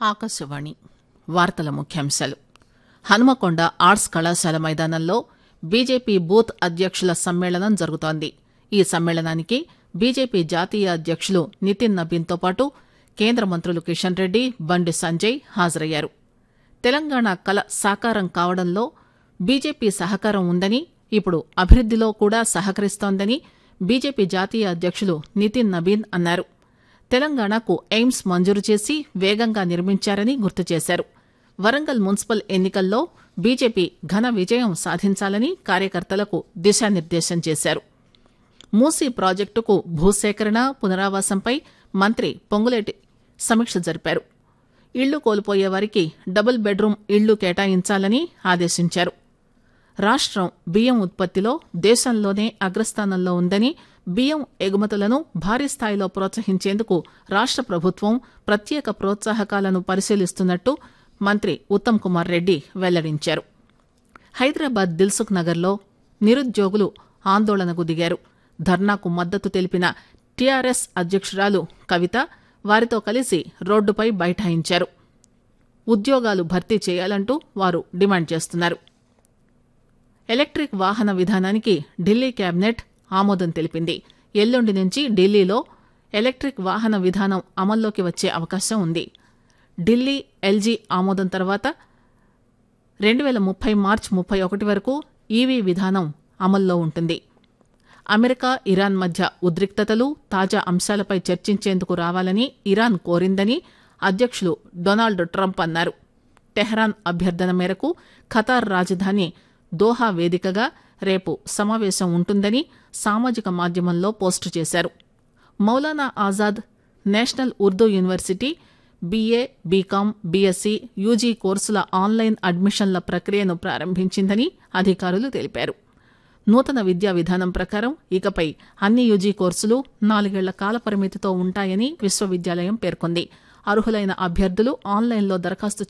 ఆకాశవాణి వార్తల ముఖ్యాంశాలు హనుమకొండ ఆర్ట్స్ కళాశాల మైదానంలో బీజేపీ బూత్ అధ్యక్షుల సమ్మేళనం జరుగుతోంది ఈ సమ్మేళనానికి బీజేపీ జాతీయ అధ్యక్షులు నితిన్ నబీన్తో పాటు కేంద్ర మంత్రులు కిషన్ రెడ్డి బండి సంజయ్ హాజరయ్యారు తెలంగాణ కల సాకారం కావడంలో బీజేపీ సహకారం ఉందని ఇప్పుడు అభివృద్దిలో కూడా సహకరిస్తోందని బీజేపీ జాతీయ అధ్యక్షులు నితిన్ నబీన్ అన్నారు తెలంగాణకు ఎయిమ్స్ మంజూరు చేసి వేగంగా నిర్మించారని గుర్తు చేశారు వరంగల్ మున్సిపల్ ఎన్నికల్లో బీజేపీ ఘన విజయం సాధించాలని కార్యకర్తలకు దిశానిర్దేశం చేశారు మూసీ ప్రాజెక్టుకు భూసేకరణ పునరావాసంపై మంత్రి పొంగులేటి సమీక్ష జరిపారు ఇళ్లు కోల్పోయే వారికి డబుల్ బెడ్రూం ఇళ్లు కేటాయించాలని ఆదేశించారు రాష్టం బియ్యం ఉత్పత్తిలో దేశంలోనే అగ్రస్థానంలో ఉందని బియ్యం ఎగుమతులను భారీ స్థాయిలో ప్రోత్సహించేందుకు రాష్ట ప్రభుత్వం ప్రత్యేక ప్రోత్సాహకాలను పరిశీలిస్తున్నట్టు మంత్రి ఉత్తమ్ కుమార్ రెడ్డి వెల్లడించారు హైదరాబాద్ దిల్సుఖ్ నగర్లో నిరుద్యోగులు ఆందోళనకు దిగారు ధర్నాకు మద్దతు తెలిపిన టీఆర్ఎస్ అధ్యక్షురాలు కవిత వారితో కలిసి రోడ్డుపై బైఠాయించారు ఉద్యోగాలు భర్తీ చేయాలంటూ వారు డిమాండ్ చేస్తున్నారు ఎలక్ట్రిక్ వాహన విధానానికి ఢిల్లీ కేబినెట్ ఆమోదం తెలిపింది ఎల్లుండి నుంచి ఢిల్లీలో ఎలక్ట్రిక్ వాహన విధానం అమల్లోకి వచ్చే అవకాశం ఉంది ఢిల్లీ ఎల్జీ ఆమోదం తర్వాత రెండు వేల ముప్పై మార్చి ముప్పై ఒకటి వరకు ఈవీ విధానం అమల్లో ఉంటుంది అమెరికా ఇరాన్ మధ్య ఉద్రిక్తతలు తాజా అంశాలపై చర్చించేందుకు రావాలని ఇరాన్ కోరిందని అధ్యక్షులు డొనాల్డ్ ట్రంప్ అన్నారు టెహ్రాన్ అభ్యర్థన మేరకు ఖతార్ రాజధాని దోహా వేదికగా రేపు సమావేశం ఉంటుందని సామాజిక మాధ్యమంలో పోస్టు చేశారు Maulana Azad national Urdu university B A B Com B Sc U G కోర్సుల ఆన్లైన్ అడ్మిషన్ల ప్రక్రియను ప్రారంభించిందని అధికారులు తెలిపారు నూతన విద్యా విధానం ప్రకారం ఇకపై అన్ని యూజీ కోర్సులు నాలుగేళ్ల కాల పరిమితితో ఉంటాయని విశ్వవిద్యాలయం పేర్కొంది అర్హులైన అభ్యర్థులు ఆన్లైన్లో దరఖాస్తు